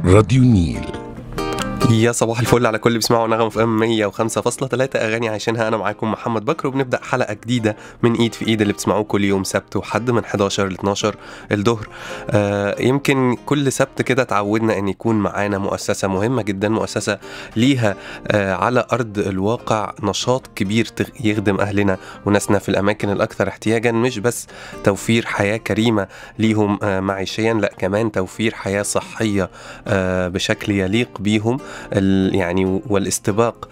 راديو النيل يا صباح الفل على كل اللي بيسمعوا نغم في ام 105.3 اغاني عايشينها انا معاكم محمد بكر وبنبدا حلقه جديده من ايد في ايد اللي بتسمعوه كل يوم سبت وحد من 11 ل 12 الظهر آه يمكن كل سبت كده تعودنا ان يكون معانا مؤسسه مهمه جدا مؤسسه ليها آه على ارض الواقع نشاط كبير تغ- يخدم اهلنا وناسنا في الاماكن الاكثر احتياجا مش بس توفير حياه كريمه ليهم آه معيشيا لا كمان توفير حياه صحيه آه بشكل يليق بيهم ال- يعني والاستباق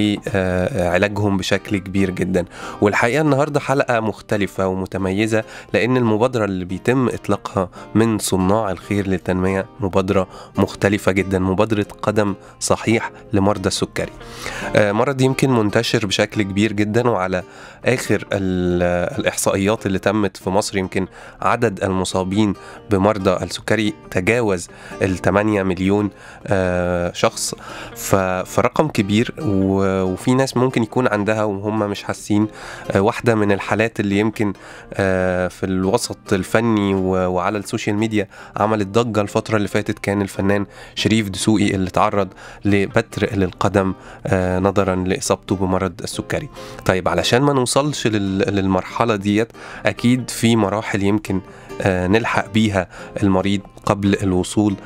لعلاجهم بشكل كبير جدا والحقيقه النهارده حلقه مختلفه ومتميزه لان المبادره اللي بيتم اطلاقها من صناع الخير للتنميه مبادره مختلفه جدا مبادره قدم صحيح لمرضى السكري آه، مرض يمكن منتشر بشكل كبير جدا وعلى اخر ال- الاحصائيات اللي تمت في مصر يمكن عدد المصابين بمرضى السكري تجاوز ال 8 مليون آه، شخص ف- فرقم كبير و- وفي ناس ممكن يكون عندها وهم مش حاسين آه، واحدة من الحالات اللي يمكن آه، في الوسط الفني و- وعلى السوشيال ميديا عملت ضجة الفترة اللي فاتت كان الفنان شريف دسوقي اللي تعرض لبتر للقدم آه، نظرا لإصابته بمرض السكري طيب علشان ما نوصلش لل- للمرحلة ديت أكيد في مراحل يمكن آه، نلحق بيها المريض قبل الوصول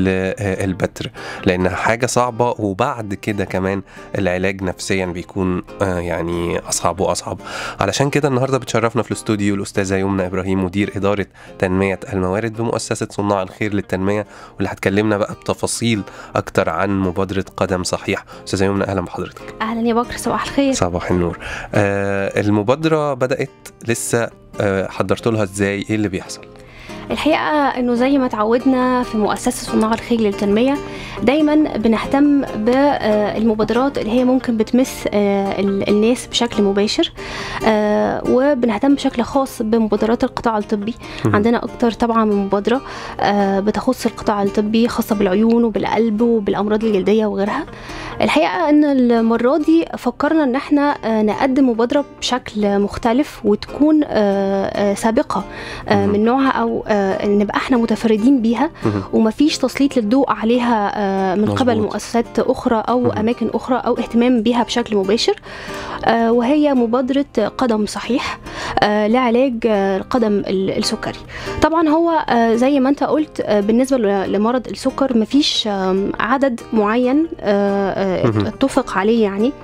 للبتر لانها حاجه صعبه وبعد كده كمان العلاج نفسيا بيكون آه، يعني اصعب واصعب علشان كده النهارده بتشرفنا في الاستوديو الاستاذه يمنى ابراهيم مدير اداره تنميه الموارد بمؤسسه صناع الخير للتنميه واللي هتكلمنا بقى بتفاصيل اكتر عن مبادره قدم صحيح استاذه يمنى اهلا بحضرتك اهلا يا بكر صباح الخير صباح النور آه المبادره بدات لسه آه حضرتوا لها ازاي ايه اللي بيحصل الحقيقه انه زي ما تعودنا في مؤسسه صناع الخير للتنميه دايما بنهتم بالمبادرات اللي هي ممكن بتمس آه، ال- الناس بشكل مباشر آه، وبنهتم بشكل خاص بمبادرات القطاع الطبي مهم. عندنا اكتر طبعا من مبادره آه، بتخص القطاع الطبي خاصه بالعيون وبالقلب وبالامراض الجلديه وغيرها الحقيقه ان المره دي فكرنا ان احنا آه، نقدم مبادره بشكل مختلف وتكون آه، آه، سابقه آه، مهم. من نوعها او آه، نبقى احنا متفردين بيها مهم. ومفيش تسليط للضوء عليها آه، من قبل مظبوط. مؤسسات اخرى او مهم. اماكن اخرى او اهتمام بيها بشكل مباشر آه، وهي مبادره قدم صحيح آه، لعلاج آه، القدم ال- السكري طبعا هو آه، زي ما انت قلت آه، بالنسبه ل- لمرض السكر مفيش آم، عدد معين آه، آه، مهم. اتفق عليه يعني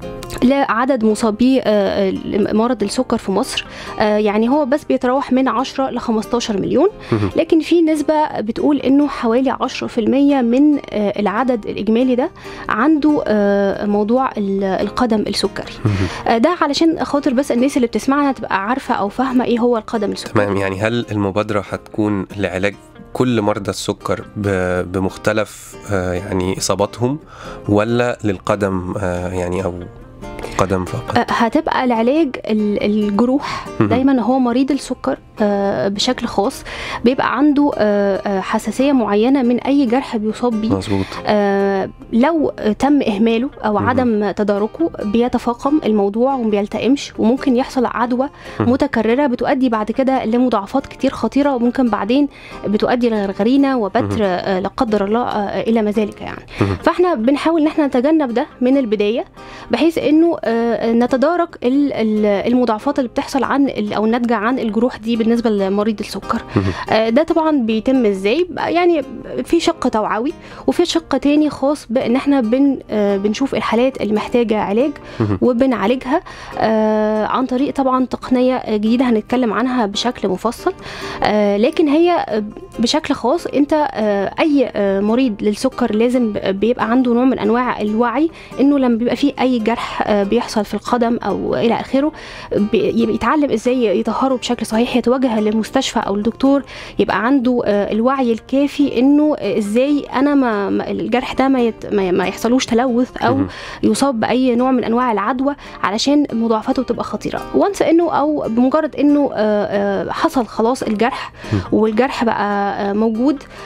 لعدد مصابي آه، آه، مرض السكر في مصر آه، يعني هو بس بيتراوح من 10 ل 15 مليون مهم. لكن في نسبة بتقول انه حوالي 10% من آه، العدد الاجمالي ده عنده آه، موضوع ال- القدم السكري مهم. آه، ده علشان خاطر بس الناس اللي بتسمعنا تبقى عارفة او فاهمة ايه هو القدم السكري تمام يعني هل المبادرة هتكون لعلاج كل مرضى السكر ب- بمختلف آه، يعني إصاباتهم ولا للقدم آه، يعني أو قدم فقط؟ آه، هتبقى العلاج ال- الجروح مهم. دايما هو مريض السكر آه، بشكل خاص بيبقى عنده آه، آه، حساسية معينة من أي جرح بيصاب بيه مظبوط آه، لو تم إهماله أو مهم. عدم تداركه بيتفاقم الموضوع وما بيلتئمش وممكن يحصل عدوى مهم. متكررة بتؤدي بعد كده لمضاعفات كتير خطيرة وممكن بعدين بتؤدي لغرغرينة وبتر مهم. آه، لا قدر الله آه، إلى ما ذلك يعني مهم. فاحنا بنحاول ان احنا نتجنب ده من البدايه بحيث انه آه، نتدارك ال- ال- المضاعفات اللي بتحصل عن ال- او الناتجه عن الجروح دي بالنسبه لمريض السكر مهم. آه، ده طبعا بيتم ازاي بقى يعني في شق توعوي وفي شق تاني خاص بان احنا بن آه، بنشوف الحالات اللي محتاجه علاج مهم. وبنعالجها آه، عن طريق طبعا تقنيه جديده هنتكلم عنها بشكل مفصل آه، لكن هي بشكل خاص انت آه، اي آه، مريض للسكر لازم ب- بيبقى عنده نوع من انواع الوعي انه لما بيبقى فيه اي جرح آه، بيحصل في القدم او الى اخره بي- يبقى يتعلم ازاي يطهره بشكل صحيح يتوجه للمستشفى او الدكتور يبقى عنده آه، الوعي الكافي انه آه، ازاي انا ما ما- الجرح ده ما, يت ما ما يحصلوش تلوث او مهم. يصاب باي نوع من انواع العدوى علشان مضاعفاته تبقى خطيره وانس انه او بمجرد انه آه، آه، حصل خلاص الجرح مم. والجرح بقى آه، موجود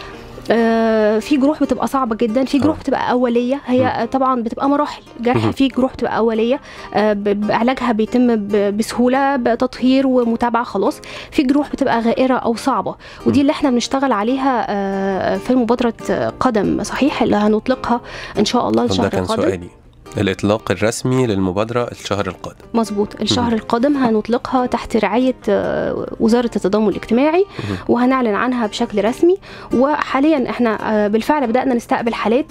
آه، في جروح بتبقى صعبه جدا في جروح آه. بتبقى اوليه هي طبعا بتبقى مراحل جرح مهم. في جروح بتبقى اوليه آه، ب- بعلاجها بيتم ب- بسهوله بتطهير ومتابعه خلاص في جروح بتبقى غائره او صعبه ودي اللي احنا بنشتغل عليها آه، في مبادره آه، قدم صحيح اللي هنطلقها ان شاء الله طب ده الشهر كان القادم سؤالي الإطلاق الرسمي للمبادرة الشهر القادم مظبوط الشهر مهم. القادم هنطلقها تحت رعاية آه، وزارة التضامن الاجتماعي مهم. وهنعلن عنها بشكل رسمي وحاليا احنا آه، بالفعل بدأنا نستقبل حالات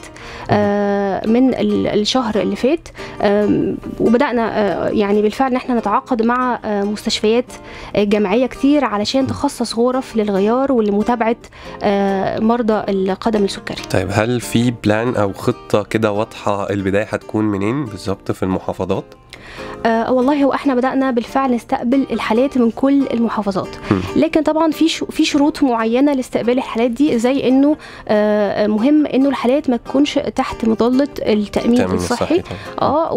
آه، من ال- الشهر اللي فات آم، وبدأنا آه، يعني بالفعل ان احنا نتعاقد مع آه، مستشفيات آه، جامعية كتير علشان تخصص غرف للغيار ولمتابعة آه، مرضى القدم السكري طيب هل في بلان أو خطة كده واضحة البداية هتكون منين بالظبط في المحافظات؟ آه والله هو احنا بدأنا بالفعل نستقبل الحالات من كل المحافظات مم. لكن طبعا في شو في شروط معينة لاستقبال الحالات دي زي انه آه مهم انه الحالات ما تكونش تحت مظلة التأمين التأمين الصحي طبعا اه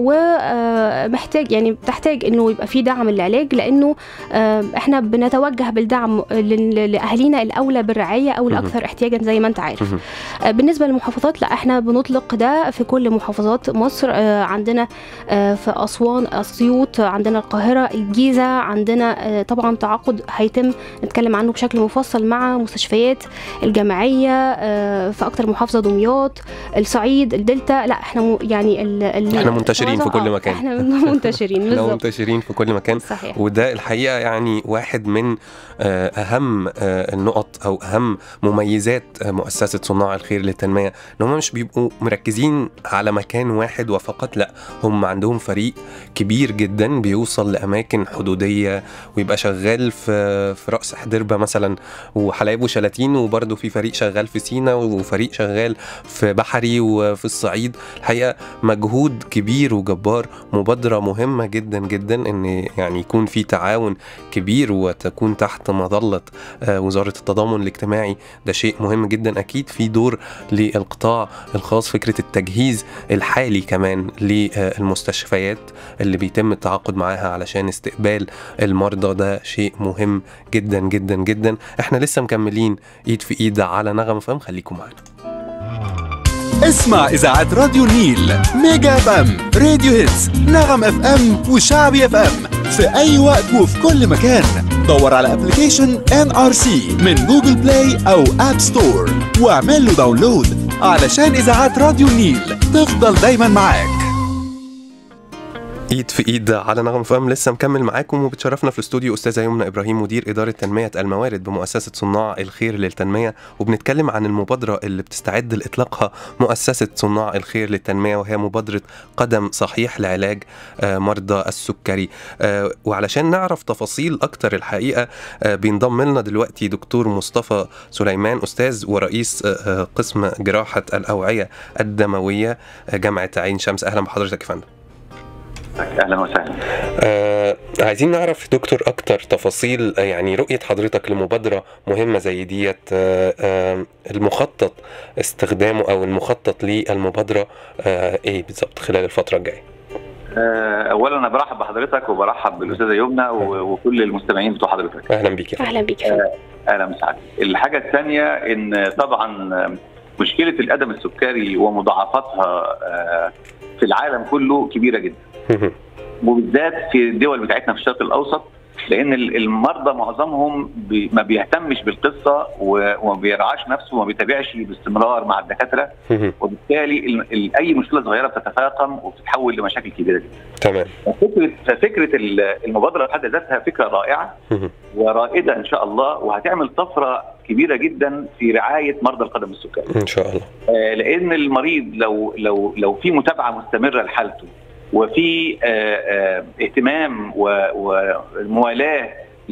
ومحتاج يعني بتحتاج انه يبقى في دعم للعلاج لانه آه احنا بنتوجه بالدعم لل- لاهالينا الاولى بالرعايه او مهم. الاكثر احتياجا زي ما انت عارف مهم. آه، بالنسبه للمحافظات لا احنا بنطلق ده في كل محافظات مصر آه، عندنا آه، في اسوان اسيوط عندنا القاهره الجيزه عندنا آه، طبعا تعاقد هيتم نتكلم عنه بشكل مفصل مع مستشفيات الجامعيه آه، في اكتر محافظه دمياط الصعيد الدلتا لا احنا م- يعني ال ال إحنا منتشرين في كل آه، مكان. احنا منتشرين احنا بالظبط منتشرين في كل مكان صحيح وده الحقيقه يعني واحد من آه، اهم آه، النقط او اهم مميزات آه، مؤسسه صناع الخير للتنميه ان هم مش بيبقوا مركزين على مكان واحد وفقط لا هم عندهم فريق كبير جدا بيوصل لاماكن حدوديه ويبقى شغال في في راس حدربه مثلا وحلايب وشلاتين وبرده في فريق شغال في سينا وفريق شغال في بحري وفي الصعيد الحقيقه مجهود كبير وجبار مبادرة مهمة جدا جدا ان يعني يكون في تعاون كبير وتكون تحت مظلة آه، وزارة التضامن الاجتماعي ده شيء مهم جدا اكيد في دور للقطاع الخاص فكرة التجهيز الحالي كمان للمستشفيات اللي بيتم التعاقد معاها علشان استقبال المرضى ده شيء مهم جدا جدا جدا احنا لسه مكملين ايد في ايد على نغم فهم خليكم معانا اسمع اذاعات راديو النيل ميجا اف ام راديو هيتس نغم اف ام وشعبي اف ام في اي وقت وفي كل مكان دور على ابلكيشن ان ار سي من جوجل بلاي او اب ستور واعمل له داونلود علشان اذاعات راديو النيل تفضل دايما معاك ايد في ايد على نغم فام لسه مكمل معاكم وبتشرفنا في الاستوديو استاذه يمنى ابراهيم مدير اداره تنميه الموارد بمؤسسه صناع الخير للتنميه وبنتكلم عن المبادره اللي بتستعد لاطلاقها مؤسسه صناع الخير للتنميه وهي مبادره قدم صحيح لعلاج آه، مرضى السكري آه، وعلشان نعرف تفاصيل اكتر الحقيقه آه، بينضم لنا دلوقتي دكتور مصطفى سليمان استاذ ورئيس آه، آه، قسم جراحه الاوعيه الدمويه آه، جامعه عين شمس اهلا بحضرتك يا فندم اهلا وسهلا آه عايزين نعرف دكتور اكتر تفاصيل آه، يعني رؤية حضرتك لمبادرة مهمة زي ديت آه آه المخطط استخدامه او المخطط للمبادرة آه ايه بالظبط خلال الفترة الجاية آه، اولا انا برحب بحضرتك وبرحب بالاستاذه يمنى و- وكل المستمعين بتوع حضرتك اهلا بيك يا فندم. اهلا بيك يا فندم. اهلا وسهلا الحاجه الثانيه ان طبعا مشكله الادم السكري ومضاعفاتها آه، في العالم كله كبيره جدا وبالذات في الدول بتاعتنا في الشرق الاوسط لان ال- المرضى معظمهم بي- ما بيهتمش بالقصه و- وما بيرعاش نفسه وما بيتابعش باستمرار مع الدكاتره وبالتالي ال- ال- اي مشكله صغيره بتتفاقم وبتتحول لمشاكل كبيره جدا تمام ففكره ففكره ال- المبادره في حد ذاتها فكره رائعه ورائده ان شاء الله وهتعمل طفره كبيره جدا في رعايه مرضى القدم السكري ان شاء الله آه، لان المريض لو لو لو في متابعه مستمره لحالته وفي آه، آه، اهتمام و- وموالاه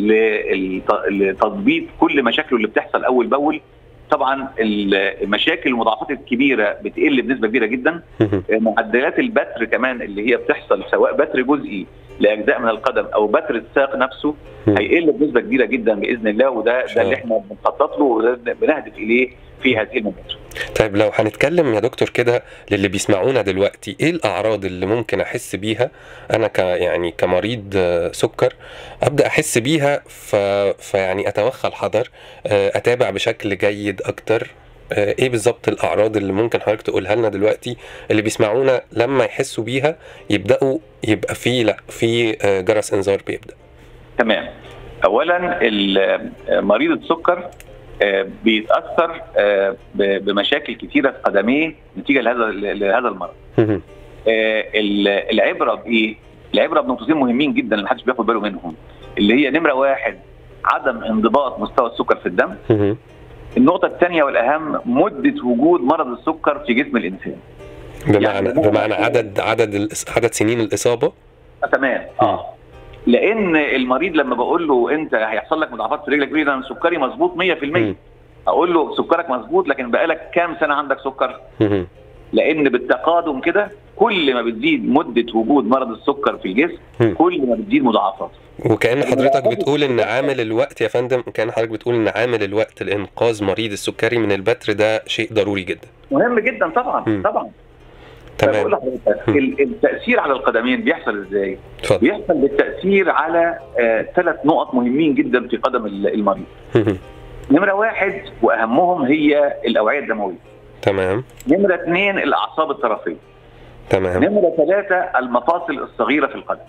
للت- لتضبيط كل مشاكله اللي بتحصل اول باول طبعا المشاكل المضاعفات الكبيره بتقل بنسبه كبيره جدا معدلات البتر كمان اللي هي بتحصل سواء بتر جزئي لاجزاء من القدم او بتر الساق نفسه هيقل بنسبه كبيره جدا باذن الله وده ده اللي احنا بنخطط له وده بنهدف اليه في هذه المبادره. طيب لو هنتكلم يا دكتور كده للي بيسمعونا دلوقتي ايه الاعراض اللي ممكن احس بيها انا ك يعني كمريض آه، سكر ابدا احس بيها ف... فيعني اتوخى الحذر آه، اتابع بشكل جيد اكتر آه، ايه بالظبط الاعراض اللي ممكن حضرتك تقولها لنا دلوقتي اللي بيسمعونا لما يحسوا بيها يبداوا يبقى في لا في آه، جرس انذار بيبدا تمام اولا ال- مريض السكر آه، بيتاثر آه، ب- بمشاكل كثيره في قدميه نتيجه لهذا لهذا المرض مهم. آه، ال- العبره بايه؟ العبره بنقطتين مهمين جدا اللي محدش بياخد باله منهم اللي هي نمره واحد عدم انضباط مستوى السكر في الدم مهم. النقطه الثانيه والاهم مده وجود مرض السكر في جسم الانسان بمعنى يعني- بمعنى عدد عدد الإص- عدد سنين الاصابه آه، تمام اه لان المريض لما بقول له انت هيحصل لك مضاعفات في رجلك بيقول لي انا سكري مظبوط 100% مم. اقول له سكرك مظبوط لكن بقالك كام سنه عندك سكر مهم. لان بالتقادم كده كل ما بتزيد مده وجود مرض السكر في الجسم مم. كل ما بتزيد مضاعفات وكأن حضرتك بتقول إن عامل الوقت يا فندم كأن حضرتك بتقول إن عامل الوقت لإنقاذ مريض السكري من البتر ده شيء ضروري جدا. مهم جدا طبعا مم. طبعا بقول تمام لحضرتك مم. ال- التاثير على القدمين بيحصل ازاي؟ اتفضل. بيحصل بالتاثير على ثلاث نقط مهمين جدا في قدم ال- المريض. مهم. نمره واحد واهمهم هي الاوعيه الدمويه. تمام نمره اثنين الاعصاب الطرفيه. تمام نمره ثلاثه المفاصل الصغيره في القدم.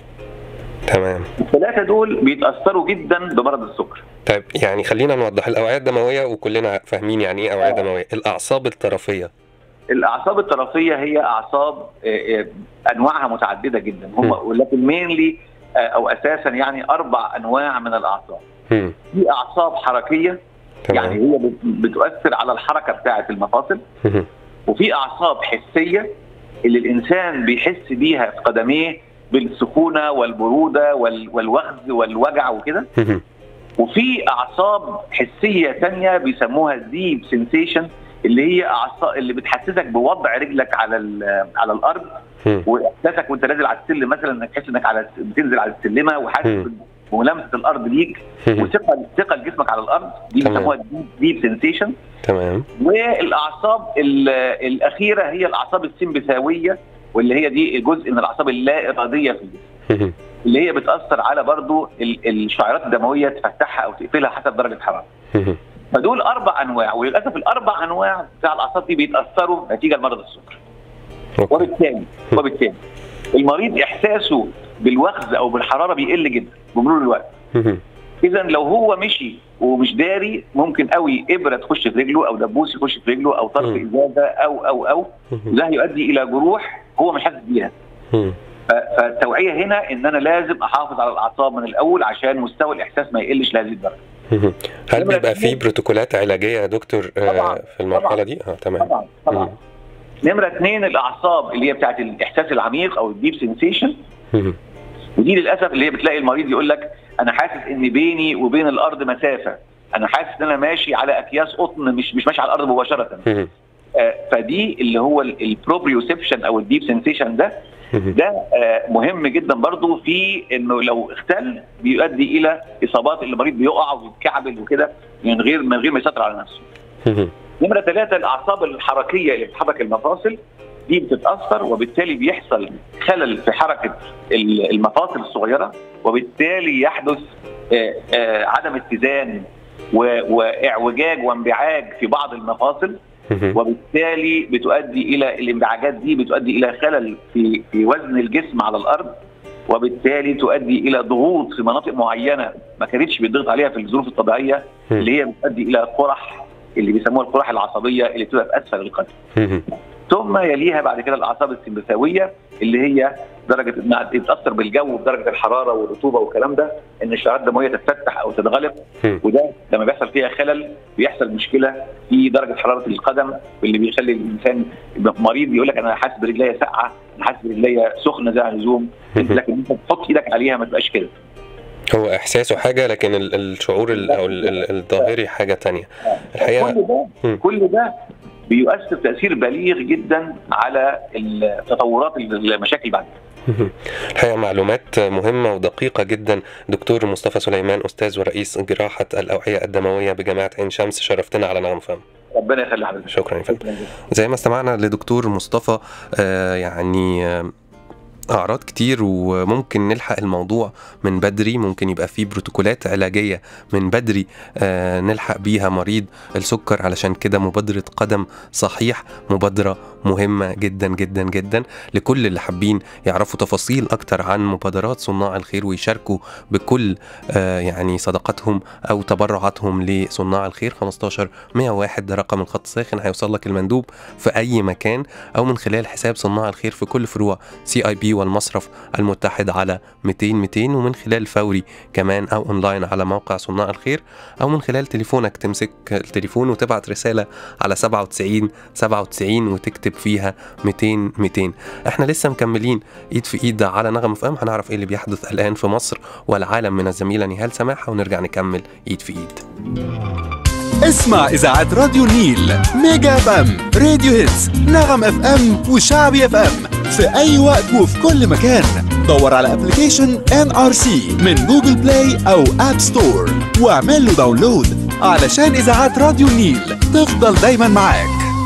تمام الثلاثه دول بيتاثروا جدا بمرض السكر. طيب يعني خلينا نوضح الأوعية الدموية وكلنا فاهمين يعني إيه أوعية آه. دموية. الأعصاب الطرفية. الاعصاب الطرفيه هي اعصاب آه، آه، انواعها متعدده جدا هم ولكن مينلي او اساسا يعني اربع انواع من الاعصاب مم. في اعصاب حركيه يعني تمام هي بت- بتؤثر على الحركه بتاعه المفاصل مهم. وفي اعصاب حسيه اللي الانسان بيحس بيها في قدميه بالسخونه والبروده وال- والوخز والوجع وكده مهم. وفي اعصاب حسيه تانية بيسموها ديب سensation اللي هي اعصاب اللي بتحسسك بوضع رجلك على ال- على الارض مم. واحساسك وانت نازل على السلم مثلا انك تحس انك على بتنزل على السلمه وحاسس مم. بملامسه الارض ليك مهم. وثقل ثقل جسمك على الارض دي تمام. بيسموها ديب سensation تمام والاعصاب ال- الاخيره هي الاعصاب السمبثاويه واللي هي دي جزء من الاعصاب اللا اراديه في الجسم مهم. اللي هي بتاثر على برضو ال- الشعيرات الدمويه تفتحها او تقفلها حسب درجه حرارة مهم. فدول اربع انواع وللاسف الاربع انواع بتاع الاعصاب دي بيتاثروا نتيجه لمرض السكر أوكي. وبالتالي وبالتالي المريض احساسه بالوخز او بالحراره بيقل جدا بمرور الوقت مهم. اذا لو هو مشي ومش داري ممكن قوي ابره تخش في رجله او دبوس يخش في رجله او طرف مم. ازازه او او او مهم. ده هيؤدي الى جروح هو مش حاسس بيها مم. ف- فالتوعيه هنا ان انا لازم احافظ على الاعصاب من الاول عشان مستوى الاحساس ما يقلش لهذه الدرجه مهم. هل نمرة بيبقى في اتنين. بروتوكولات علاجية يا دكتور آه، طبعاً. في المرحلة طبعاً. دي؟ اه تمام طبعا طبعا مم. نمره اثنين الاعصاب اللي هي بتاعت الاحساس العميق او الديب سensation مهم. ودي للاسف اللي هي بتلاقي المريض يقول لك انا حاسس ان بيني وبين الارض مسافه انا حاسس ان انا ماشي على اكياس قطن مش مش ماشي على الارض مباشره مهم. آه، فدي اللي هو البروبريوسبشن او الديب سensation ده مهم. ده آه، مهم جدا برضو في انه لو اختل بيؤدي الى اصابات اللي المريض بيقع ويتكعبل وكده من غير من غير ما يسيطر على نفسه. مهم. نمره ثلاثه الاعصاب الحركيه اللي بتحرك المفاصل دي بتتاثر وبالتالي بيحصل خلل في حركه ال- المفاصل الصغيره وبالتالي يحدث آه، آه، عدم اتزان و- واعوجاج وانبعاج في بعض المفاصل مهم. وبالتالي بتؤدي الى الانبعاجات دي بتؤدي الى خلل في في وزن الجسم على الارض وبالتالي تؤدي الى ضغوط في مناطق معينه ما كانتش بيضغط عليها في الظروف الطبيعيه اللي هي بتؤدي الى قرح اللي بيسموها القرح العصبيه اللي بتبقى في اسفل القدم مهم. ثم يليها بعد كده الاعصاب السمبثاويه اللي هي درجه انها تتاثر بالجو بدرجه الحراره والرطوبه والكلام ده ان الشعيرات الدمويه تتفتح او تتغلق مم. وده لما بيحصل فيها خلل بيحصل مشكله في درجه حراره القدم واللي بيخلي الانسان يبقى مريض يقول لك انا حاسس برجليا ساقعه انا حاسس برجليا سخنه زي عن اللزوم مهم. لكن انت تحط ايدك عليها ما تبقاش كده هو احساسه حاجه لكن ال- الشعور ال- او ال- ال- الظاهري حاجه تانية الحقيقه كل ده مم. كل ده بيؤثر تاثير بليغ جدا على التطورات المشاكل بعد كده. الحقيقه معلومات مهمه ودقيقه جدا دكتور مصطفى سليمان استاذ ورئيس جراحه الاوعيه الدمويه بجامعه عين شمس شرفتنا على نغم فهم ربنا يخلي حضرتك شكرا يا فندم زي ما استمعنا لدكتور مصطفى آه، يعني آه، اعراض كتير وممكن نلحق الموضوع من بدري ممكن يبقى فيه بروتوكولات علاجيه من بدري آه نلحق بيها مريض السكر علشان كده مبادره قدم صحيح مبادره مهمه جدا جدا جدا لكل اللي حابين يعرفوا تفاصيل اكتر عن مبادرات صناع الخير ويشاركوا بكل آه يعني صدقاتهم او تبرعاتهم لصناع الخير 15 101 ده رقم الخط الساخن هيوصل لك المندوب في اي مكان او من خلال حساب صناع الخير في كل فروع سي اي بي والمصرف المتحد على 200 200 ومن خلال فوري كمان او اونلاين على موقع صناع الخير او من خلال تليفونك تمسك التليفون وتبعت رساله على 97 97 وتكتب فيها 200 200 احنا لسه مكملين ايد في ايد على نغم اف ام هنعرف ايه اللي بيحدث الان في مصر والعالم من الزميله نهال سماحه ونرجع نكمل ايد في ايد اسمع اذاعات راديو النيل ميجا اف ام راديو هيتس نغم اف ام وشعبي اف ام في اي وقت وفي كل مكان دور على ابلكيشن ان ار سي من جوجل بلاي او اب ستور واعمل له داونلود علشان اذاعات راديو النيل تفضل دايما معاك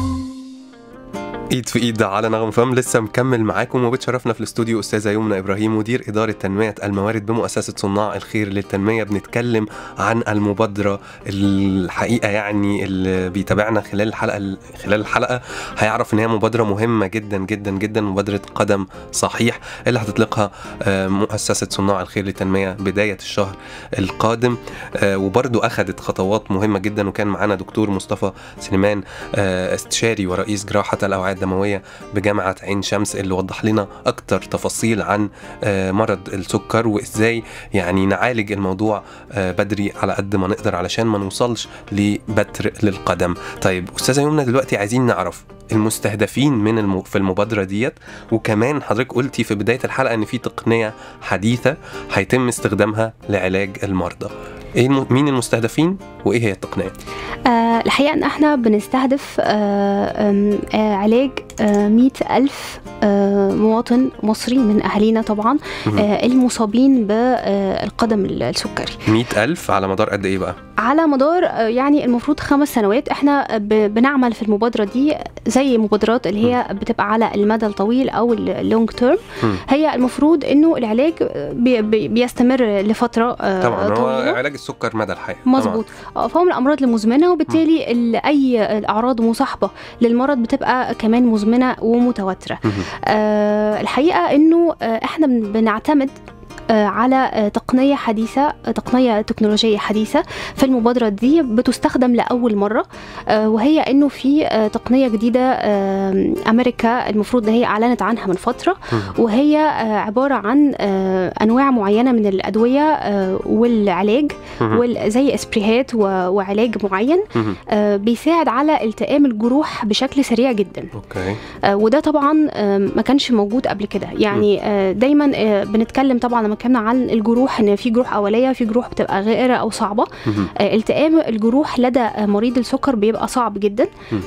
ايد في ايد على نغم فم لسه مكمل معاكم وبتشرفنا في الاستوديو استاذه يمنى ابراهيم مدير اداره تنميه الموارد بمؤسسه صناع الخير للتنميه بنتكلم عن المبادره الحقيقه يعني اللي بيتابعنا خلال الحلقه خلال الحلقه هيعرف ان هي مبادره مهمه جدا جدا جدا مبادره قدم صحيح اللي هتطلقها آه، مؤسسه صناع الخير للتنميه بدايه الشهر القادم آه، وبرضو اخذت خطوات مهمه جدا وكان معانا دكتور مصطفى سليمان آه، استشاري ورئيس جراحه الاوعيه الدمويه بجامعه عين شمس اللي وضح لنا اكتر تفاصيل عن آه، مرض السكر وازاي يعني نعالج الموضوع آه، بدري على قد ما نقدر علشان ما نوصلش لبتر للقدم طيب استاذه يمنى دلوقتي عايزين نعرف المستهدفين من الم... في المبادره ديت وكمان حضرتك قلتي في بدايه الحلقه ان في تقنيه حديثه هيتم استخدامها لعلاج المرضى ايه الم... مين المستهدفين وايه هي التقنيه آه الحقيقة إن إحنا بنستهدف آه آم، آه علاج آه مئة ألف آه مواطن مصري من أهالينا طبعا مهم. آه المصابين بالقدم السكري مئة ألف على مدار قد ايه بقى على مدار آه، يعني المفروض خمس سنوات احنا ب- بنعمل في المبادرة دي زي مبادرات اللي هي بتبقى على المدى الطويل أو اللونج تيرم مم. هي المفروض إنه العلاج بي بي بيستمر لفترة آه، طبعا هو طويلة علاج السكر مدى الحياه طبعاً. مظبوط آه، فهو من الامراض المزمنه وبالتالي ال- اي الاعراض مصاحبه للمرض بتبقى كمان مزمنه ومتواتره مهم. آه، الحقيقه انه آه، احنا بن- بنعتمد آه، على آه، تقنية حديثة آه، تقنية تكنولوجية حديثة في المبادرة دي بتستخدم لأول مرة آه، وهي إنه في آه، تقنية جديدة آه، أمريكا المفروض إن هي أعلنت عنها من فترة مهم. وهي آه، عبارة عن آه، أنواع معينة من الأدوية آه، والعلاج مهم. وال- زي اسبريهات و- وعلاج معين مهم. آه، بيساعد على التئام الجروح بشكل سريع جدا اوكي آه، وده طبعا آه، ما كانش موجود قبل كده يعني آه، دايما آه، بنتكلم طبعا لما اتكلمنا عن الجروح ان في جروح اوليه في جروح بتبقى غائره او صعبه مهم. آه، التئام الجروح لدى آه، مريض السكر بيبقى صعب جدا مم.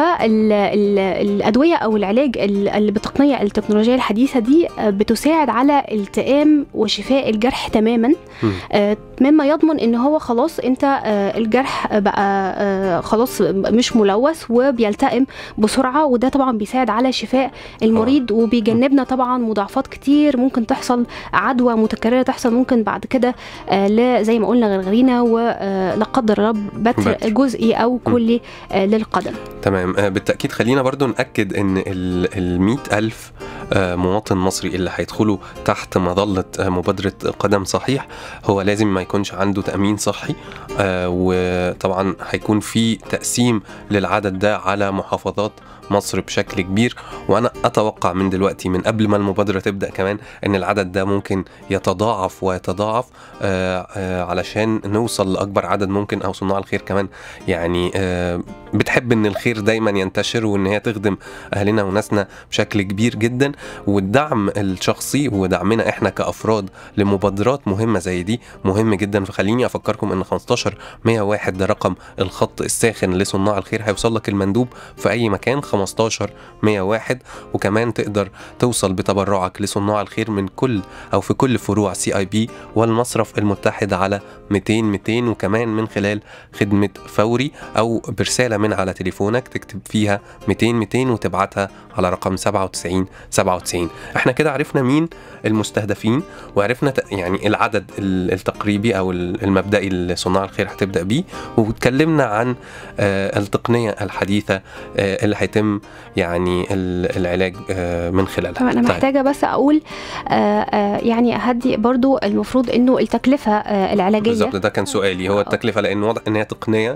فالادويه او العلاج ال- اللي بالتقنيه التكنولوجيه الحديثه دي آه، بتساعد على التئام وشفاء الجرح تماما مم. آه، مما يضمن ان هو خلاص انت آه، الجرح بقى آه، خلاص مش ملوث وبيلتئم بسرعه وده طبعا بيساعد على شفاء المريض وبيجنبنا طبعا مضاعفات كتير ممكن تحصل عدوى متكرره تحصل ممكن بعد كده آه، لا زي ما قلنا غرغرينا ولا قدر الله بتر بتر. جزئي او كلي آه، للقدم تمام آه، بالتأكيد خلينا برضو نأكد إن ال ألف آه، مواطن مصري اللي هيدخلوا تحت مظلة آه، مبادرة قدم صحيح هو لازم ما يكونش عنده تأمين صحي آه، وطبعا هيكون في تقسيم للعدد ده على محافظات مصر بشكل كبير وانا اتوقع من دلوقتي من قبل ما المبادره تبدا كمان ان العدد ده ممكن يتضاعف ويتضاعف آه، آه، علشان نوصل لاكبر عدد ممكن او صناع الخير كمان يعني آه، بتحب ان الخير دايما ينتشر وان هي تخدم اهلنا وناسنا بشكل كبير جدا والدعم الشخصي ودعمنا احنا كافراد لمبادرات مهمه زي دي مهم جدا فخليني افكركم ان 15 15 101 ده رقم الخط الساخن لصناع الخير هيوصل لك المندوب في اي مكان 15 101 وكمان تقدر توصل بتبرعك لصناع الخير من كل او في كل فروع سي اي بي والمصرف المتحد على 200 200 وكمان من خلال خدمه فوري او برساله من على تليفونك تكتب فيها 200 200 وتبعتها على رقم 97 97 احنا كده عرفنا مين المستهدفين وعرفنا ت- يعني العدد ال- التقريبي او ال- المبدئي اللي صناع الخير هتبدا بيه واتكلمنا عن آه، التقنيه الحديثه آه، اللي هيتم يعني ال- العلاج آه، من خلالها طبعا انا طيب. محتاجه بس اقول آه، آه، يعني اهدي برضو المفروض انه التكلفه آه، العلاجيه بالظبط ده كان سؤالي هو آه. التكلفه لان واضح ان هي تقنيه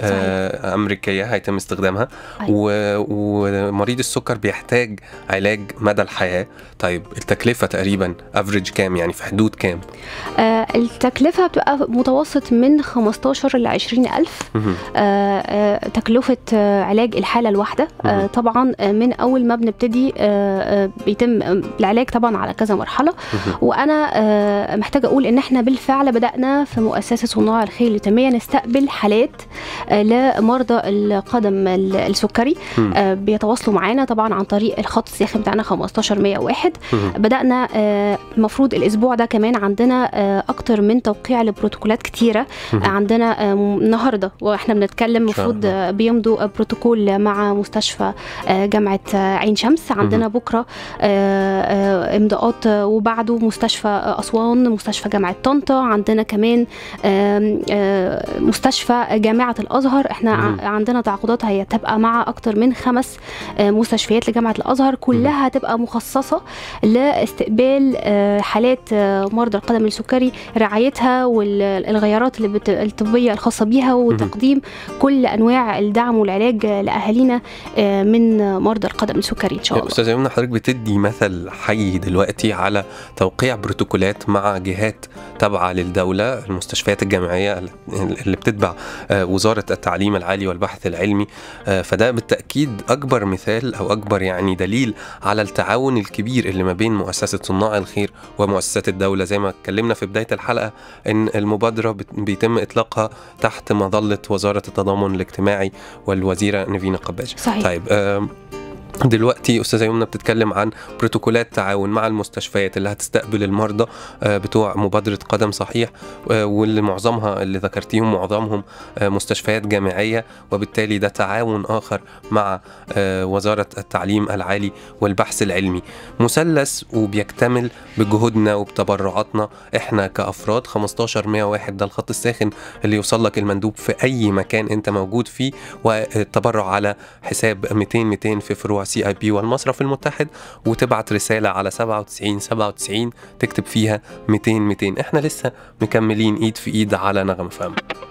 آه، امريكيه هيتم استخدامها أيوة. و- ومريض السكر بيحتاج علاج مدى الحياه طيب التكلفه تقريبا افريج كام يعني في حدود كام آه، التكلفه بتبقى متوسط من 15 ل 20 الف مهم. آه، آه، تكلفة آه، علاج الحالة الواحدة آه، مهم. طبعا آه، من أول ما بنبتدي آه، آه، بيتم آه، العلاج طبعا على كذا مرحلة مهم. وأنا آه، محتاجة أقول إن إحنا بالفعل بدأنا في مؤسسة صناع الخير اليتيمية نستقبل حالات آه، لمرضى القدم ال- السكري مم. آه، بيتواصلوا معانا طبعا عن طريق الخط الساخن بتاعنا 15101 مهم. بدأنا آه، المفروض الأسبوع ده كمان عندنا آه، أكتر من توقيع لبروتوكولات كتيرة مهم. عندنا آه، م- النهارده واحنا بنتكلم شاء المفروض الله. آه، بيمضوا آه، بروتوكول مع مستشفى آه، جامعه آه، عين شمس عندنا بكره آه، آه، امضاءات آه، وبعده مستشفى آه، اسوان مستشفى جامعه طنطا عندنا كمان آم، آه، مستشفى جامعه الازهر احنا مهم. ع- عندنا تعاقدات هي تبقى مع اكتر من خمس آه، مستشفيات لجامعه الازهر كلها هتبقى مخصصه لاستقبال آه، حالات آه، مرضى القدم السكري رعايتها والغيارات اللي بت... الطبيه الخاصه بيها وتقديم كل انواع الدعم والعلاج لاهالينا آه، من مرضى القدم السكري ان شاء الله استاذه يمنى حضرتك بتدي مثل حي دلوقتي على توقيع بروتوكولات مع جهات تابعه للدوله المستشفيات الجامعيه اللي بتتبع آه، وزاره التعليم العالي والبحث العلمي آه، فده بالتاكيد اكبر مثال او اكبر يعني دليل على التعاون الكبير اللي ما بين مؤسسه صناع الخير ومؤسسات الدوله زي ما اتكلمنا في بدايه الحلقه ان المبادره بت- بيتم اطلاقها تحت مظله وزاره التضامن الاجتماعي والوزيره نيفينا قباج صحيح طيب آم، دلوقتي استاذه يمنى بتتكلم عن بروتوكولات تعاون مع المستشفيات اللي هتستقبل المرضى آه، بتوع مبادره قدم صحيح آه، واللي معظمها اللي ذكرتيهم معظمهم آه، مستشفيات جامعيه وبالتالي ده تعاون اخر مع آه، وزاره التعليم العالي والبحث العلمي مثلث وبيكتمل بجهودنا وبتبرعاتنا احنا كافراد 15 101 ده الخط الساخن اللي يوصل لك المندوب في اي مكان انت موجود فيه والتبرع على حساب 200 200 في فروع سي اي بي والمصرف المتحد وتبعت رساله على 97 97 تكتب فيها 200 200 احنا لسه مكملين ايد في ايد على نغم فهم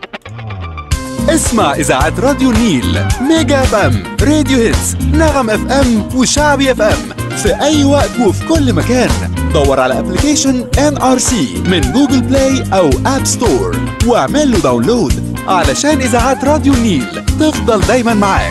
اسمع اذاعات راديو نيل ميجا اف ام راديو هيتس نغم اف ام وشعبي اف ام في اي وقت وفي كل مكان دور على ابلكيشن ان ار سي من جوجل بلاي او اب ستور واعمل له داونلود علشان اذاعات راديو نيل تفضل دايما معاك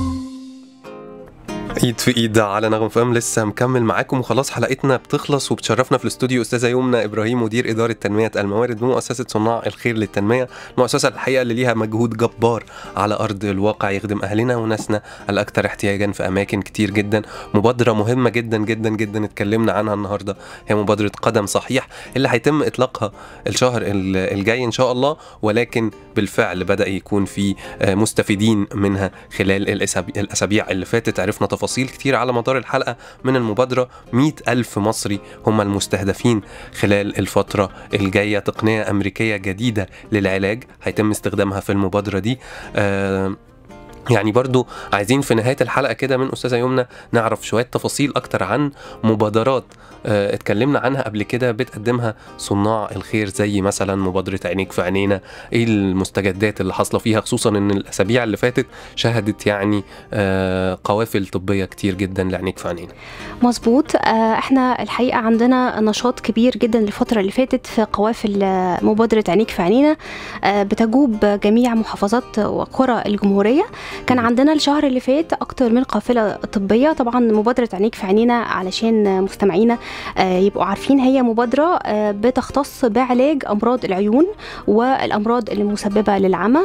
ايد في ايد على نغم فهم لسه مكمل معاكم وخلاص حلقتنا بتخلص وبتشرفنا في الاستوديو استاذه يمنى ابراهيم مدير اداره تنميه الموارد بمؤسسه صناع الخير للتنميه المؤسسه الحقيقه اللي ليها مجهود جبار على ارض الواقع يخدم اهلنا وناسنا الاكثر احتياجا في اماكن كتير جدا مبادره مهمه جدا جدا جدا اتكلمنا عنها النهارده هي مبادره قدم صحيح اللي هيتم اطلاقها الشهر ال- الجاي ان شاء الله ولكن بالفعل بدا يكون في آه، مستفيدين منها خلال الأسابيع- الاسابيع اللي فاتت عرفنا تفاصيل كتير على مدار الحلقه من المبادره 100 ألف مصري هم المستهدفين خلال الفتره الجايه تقنيه امريكيه جديده للعلاج هيتم استخدامها في المبادره دي آه يعني برضو عايزين في نهاية الحلقة كده من أستاذة يمنى نعرف شوية تفاصيل أكتر عن مبادرات آه، اتكلمنا عنها قبل كده بتقدمها صناع الخير زي مثلا مبادرة عينيك في عينينا ايه المستجدات اللي حاصلة فيها خصوصا ان الأسابيع اللي فاتت شهدت يعني آه، قوافل طبية كتير جدا لعينيك في عينينا مظبوط آه، احنا الحقيقه عندنا نشاط كبير جدا الفتره اللي فاتت في قوافل آه، مبادره عينيك في عينينا آه، بتجوب جميع محافظات وقرى الجمهوريه كان عندنا الشهر اللي فات اكتر اكتر من قافله طبيه طبعا مبادره عينيك في عينينا علشان مستمعينا آه، يبقوا عارفين هي مبادره آه، بتختص بعلاج امراض العيون والامراض المسببه للعمى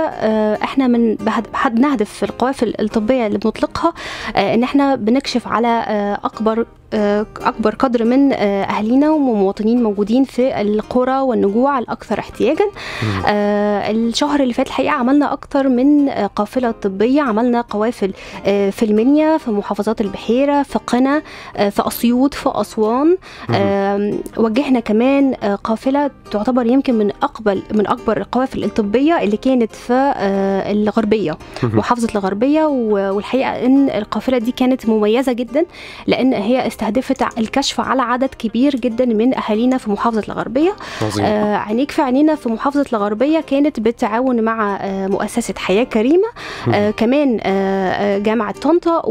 واحنا من بهد- بهد- بنهدف في القوافل الطبيه اللي بنطلقها آه، ان احنا بنكشف على آه، اكبر آه، اكبر قدر من آه، اهالينا ومواطنين موجودين في القرى والنجوع الاكثر احتياجا آه، الشهر اللي فات الحقيقه عملنا اكتر من آه، قافله طبيه عملنا قوافل آه، في المنيا في محافظات البحيره في قنا آه، في اسيوط في اسوان آم، وجهنا كمان آه، قافله تعتبر يمكن من اقبل من اكبر القوافل الطبيه اللي كانت في آه، الغربيه محافظه الغربيه و- والحقيقه ان القافله دي كانت مميزه جدا لان هي استهدفت الكشف على عدد كبير جدا من اهالينا في محافظه الغربيه عظيم آه، عينيك في عينينا في محافظة الغربية كانت بالتعاون مع آه، مؤسسة حياة كريمة آه، كمان آه، آه، جامعة طنطا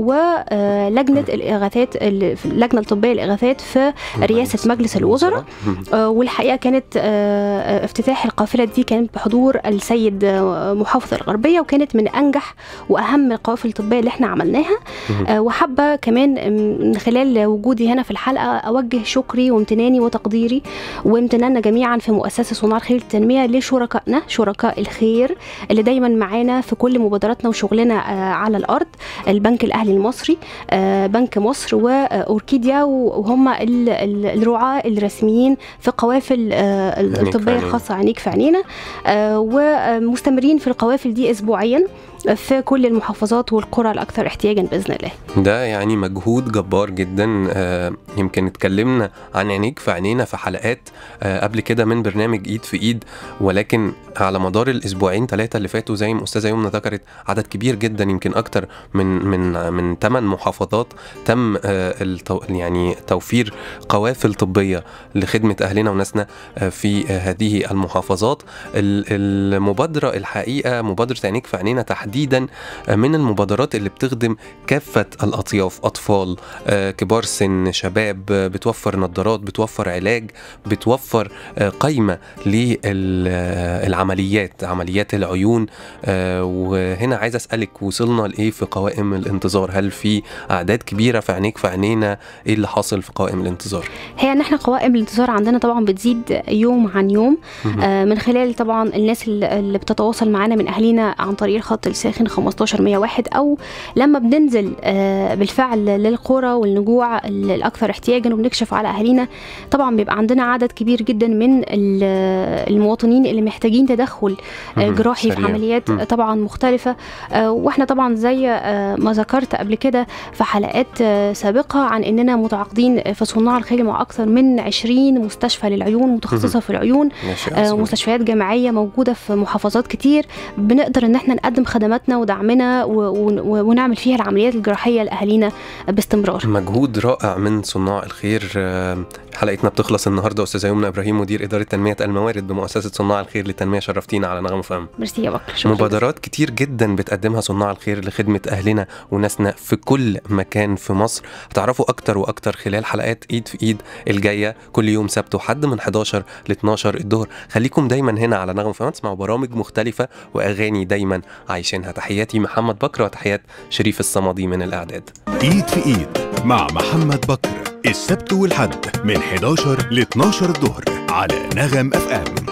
ولجنة الإغاثات ال- اللجنة الطبية للإغاثات في رئاسة مجلس الوزراء مم. آه، والحقيقه كانت آه، آه، افتتاح القافله دي كانت بحضور السيد آه، محافظ الغربيه وكانت من انجح واهم القوافل الطبيه اللي احنا عملناها مهم. آه، وحابه كمان من خلال وجودي هنا في الحلقه اوجه شكري وامتناني وتقديري وامتناننا جميعا في مؤسسه صناع الخير للتنميه لشركائنا شركاء الخير اللي دايما معانا في كل مبادراتنا وشغلنا آه، على الارض البنك الاهلي المصري آه، بنك مصر واوركيديا وهم ال- ال- الرعاه الرسميين في قوافل آه، عينيك في الطبيه عينينا. الخاصه عينيك في عينينا آه، ومستمرين في القوافل دي اسبوعيا في كل المحافظات والقرى الاكثر احتياجا باذن الله ده يعني مجهود جبار جدا آه، يمكن اتكلمنا عن عينيك في عينينا في حلقات آه، قبل كده من برنامج ايد في ايد ولكن على مدار الاسبوعين ثلاثه اللي فاتوا زي ما استاذه يمنى ذكرت عدد كبير جدا يمكن اكتر من من من ثمان محافظات تم آه، التو يعني توفير قوافل طبيه لخدمه اهلنا وناسنا آه، في آه، هذه المحافظات ال- المبادره الحقيقه مبادره عينيك في عينينا تحديدا آه، من المبادرات اللي بتخدم كافة الأطياف أطفال آه، كبار سن شباب آه، بتوفر نظارات بتوفر علاج بتوفر آه، قايمة للعمليات عمليات العيون آه، وهنا عايز أسألك وصلنا لإيه في قوائم الانتظار هل في أعداد كبيرة في عينيك في عينينا إيه اللي حاصل في قوائم الانتظار هي ان احنا قوائم الانتظار عندنا طبعا بتزيد يوم عن يوم مهم. آه، من خلال طبعا الناس اللي اللي بتتواصل معانا من اهالينا عن طريق الخط الساخن 15101 او لما بننزل آه، بالفعل للقرى والنجوع ال- الاكثر احتياجا وبنكشف على اهالينا طبعا بيبقى عندنا عدد كبير جدا من ال- المواطنين اللي محتاجين تدخل آه، مهم. جراحي في سريع. عمليات مم. طبعا مختلفه آه، واحنا طبعا زي آه، ما ذكرت قبل كده في حلقات آه، سابقه عن اننا متعاقدين في صناع الخير مع اكثر من 20 مستشفى للعيون متخصصه في العيون يا شيء آه، عظيم. مستشفيات جامعيه موجوده في محافظات كتير بنقدر ان احنا نقدم خدماتنا ودعمنا و- و- ونعمل فيها العمليات الجراحيه لاهالينا باستمرار مجهود رائع من صناع الخير آه، حلقتنا بتخلص النهارده استاذه يمنى ابراهيم مدير اداره تنميه الموارد بمؤسسه صناع الخير للتنميه شرفتينا على نغم فهم ميرسي يا بكر شكراً مبادرات كتير جدا بتقدمها صناع الخير لخدمة أهلنا وناسنا في كل مكان في مصر هتعرفوا أكتر وأكتر خلال حلقات إيد في إيد الجاية كل يوم سبت وحد من 11 ل 12 الظهر خليكم دايما هنا على نغم فهم تسمعوا برامج مختلفة وأغاني دايما عايشينها تحياتي محمد بكر وتحيات شريف الصمدي من الإعداد ايد في ايد مع محمد بكر السبت والحد من 11 ل 12 الظهر على نغم اف ام